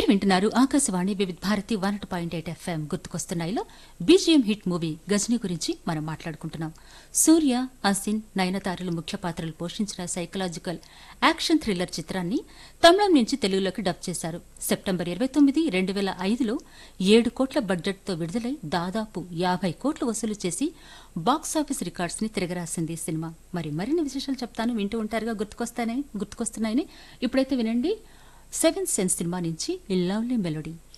వింటున్నారు Akashvani Vividh Bharati one point eight FM గుర్తుకొస్తున్నాయిలో BGM hit movie Ghajini గురించి మనం మాట్లాడుకుంటున్నాం సూర్య అసిన్ నయనతారలు ముఖ్య పాత్రలు పోషించిన సైకలాజికల్ యాక్షన్ థ్రిల్లర్ చిత్రాన్ని తమిళం నుంచి తెలుగులోకి డబ్ చేశారు సెప్టెంబర్ ఇరవై తొమ్మిది రెండు వేల ఐదులో ఏడు కోట్ల బడ్జెట్తో విడుదలై దాదాపు యాభై కోట్లు వసూలు చేసి బాక్సాఫీస్ రికార్డ్స్ ని తిరగరాసింది ఈ సినిమా మరి మరిన్ని విశేషాలు చెప్తాను వింటూ ఉంటారుగా గుర్తుకొస్తానే గుర్తుకొస్తున్నాయని ఇప్పుడైతే వినండి సెవెన్ సెన్స్ సినిమా నుంచి ఈ లవ్లీ మెలోడీ